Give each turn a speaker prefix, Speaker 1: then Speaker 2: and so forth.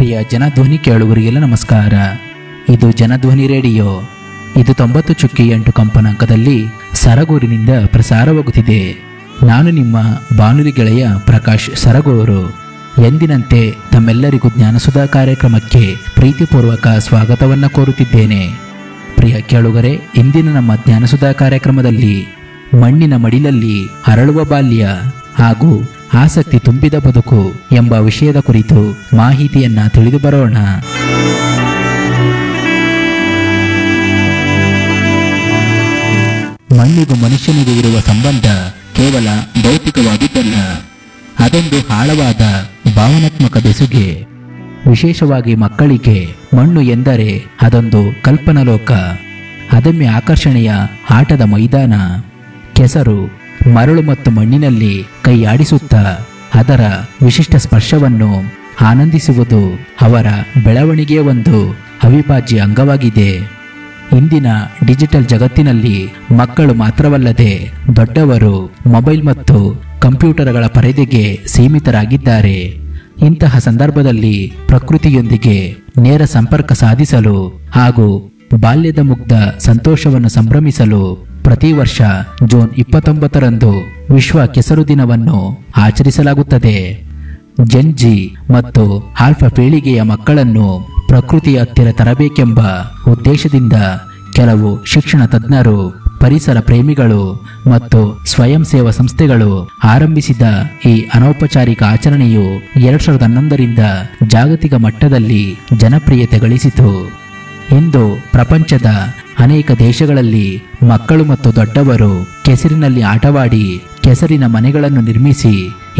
Speaker 1: ಪ್ರಿಯ ಜನಧ್ವನಿ ಕೇಳುಗರಿಗೆಲ್ಲ ನಮಸ್ಕಾರ ಇದು ಜನಧ್ವನಿ ರೇಡಿಯೋ ಇದು ತೊಂಬತ್ತು ಚುಕ್ಕಿ ಎಂಟು ಕಂಪನಾಂಕದಲ್ಲಿ ಸರಗೂರಿನಿಂದ ಪ್ರಸಾರವಾಗುತ್ತಿದೆ ನಾನು ನಿಮ್ಮ ಬಾನುಲಿ ಗೆಳೆಯ ಪ್ರಕಾಶ್ ಸರಗೂರು ಎಂದಿನಂತೆ ತಮ್ಮೆಲ್ಲರಿಗೂ ಜ್ಞಾನಸುಧಾ ಕಾರ್ಯಕ್ರಮಕ್ಕೆ ಪ್ರೀತಿಪೂರ್ವಕ ಸ್ವಾಗತವನ್ನು ಕೋರುತ್ತಿದ್ದೇನೆ ಪ್ರಿಯ ಕೇಳುಗರೆ ಇಂದಿನ ನಮ್ಮ ಜ್ಞಾನಸುಧಾ ಕಾರ್ಯಕ್ರಮದಲ್ಲಿ ಮಣ್ಣಿನ ಮಡಿಲಲ್ಲಿ ಅರಳುವ ಬಾಲ್ಯ ಹಾಗೂ ಆಸಕ್ತಿ ತುಂಬಿದ ಬದುಕು ಎಂಬ ವಿಷಯದ ಕುರಿತು ಮಾಹಿತಿಯನ್ನ ತಿಳಿದು ಬರೋಣ ಮಣ್ಣಿಗೂ ಮನುಷ್ಯನಿಗೂ ಇರುವ ಸಂಬಂಧ ಕೇವಲ ಭೌತಿಕವಾದುದಲ್ಲ ಅದೊಂದು ಆಳವಾದ ಭಾವನಾತ್ಮಕ ಬೆಸುಗೆ ವಿಶೇಷವಾಗಿ ಮಕ್ಕಳಿಗೆ ಮಣ್ಣು ಎಂದರೆ ಅದೊಂದು ಕಲ್ಪನಲೋಕ ಅದಮ್ಯ ಆಕರ್ಷಣೆಯ ಆಟದ ಮೈದಾನ ಕೆಸರು ಮರಳು ಮತ್ತು ಮಣ್ಣಿನಲ್ಲಿ ಕೈ ಆಡಿಸುತ್ತಾ ಅದರ ವಿಶಿಷ್ಟ ಸ್ಪರ್ಶವನ್ನು ಆನಂದಿಸುವುದು ಅವರ ಬೆಳವಣಿಗೆಯ ಒಂದು ಅವಿಭಾಜ್ಯ ಅಂಗವಾಗಿದೆ ಇಂದಿನ ಡಿಜಿಟಲ್ ಜಗತ್ತಿನಲ್ಲಿ ಮಕ್ಕಳು ಮಾತ್ರವಲ್ಲದೆ ದೊಡ್ಡವರು ಮೊಬೈಲ್ ಮತ್ತು ಕಂಪ್ಯೂಟರ್ಗಳ ಪರದೆಗೆ ಸೀಮಿತರಾಗಿದ್ದಾರೆ ಇಂತಹ ಸಂದರ್ಭದಲ್ಲಿ ಪ್ರಕೃತಿಯೊಂದಿಗೆ ನೇರ ಸಂಪರ್ಕ ಸಾಧಿಸಲು ಹಾಗೂ ಬಾಲ್ಯದ ಮುಗ್ಧ ಸಂತೋಷವನ್ನು ಸಂಭ್ರಮಿಸಲು ಪ್ರತಿ ವರ್ಷ ಜೂನ್ ಇಪ್ಪತ್ತೊಂಬತ್ತರಂದು ವಿಶ್ವ ಕೆಸರು ದಿನವನ್ನು ಆಚರಿಸಲಾಗುತ್ತದೆ ಜೆನ್ಜಿ ಮತ್ತು ಆಲ್ಫಾ ಪೀಳಿಗೆಯ ಮಕ್ಕಳನ್ನು ಪ್ರಕೃತಿಯ ಹತ್ತಿರ ತರಬೇಕೆಂಬ ಉದ್ದೇಶದಿಂದ ಕೆಲವು ಶಿಕ್ಷಣ ತಜ್ಞರು ಪರಿಸರ ಪ್ರೇಮಿಗಳು ಮತ್ತು ಸ್ವಯಂ ಸೇವಾ ಸಂಸ್ಥೆಗಳು ಆರಂಭಿಸಿದ ಈ ಅನೌಪಚಾರಿಕ ಆಚರಣೆಯು ಎರಡ್ ಸಾವಿರದ ಹನ್ನೊಂದರಿಂದ ಜಾಗತಿಕ ಮಟ್ಟದಲ್ಲಿ ಜನಪ್ರಿಯತೆ ಗಳಿಸಿತು ಇಂದು ಪ್ರಪಂಚದ ಅನೇಕ ದೇಶಗಳಲ್ಲಿ ಮಕ್ಕಳು ಮತ್ತು ದೊಡ್ಡವರು ಕೆಸರಿನಲ್ಲಿ ಆಟವಾಡಿ ಕೆಸರಿನ ಮನೆಗಳನ್ನು ನಿರ್ಮಿಸಿ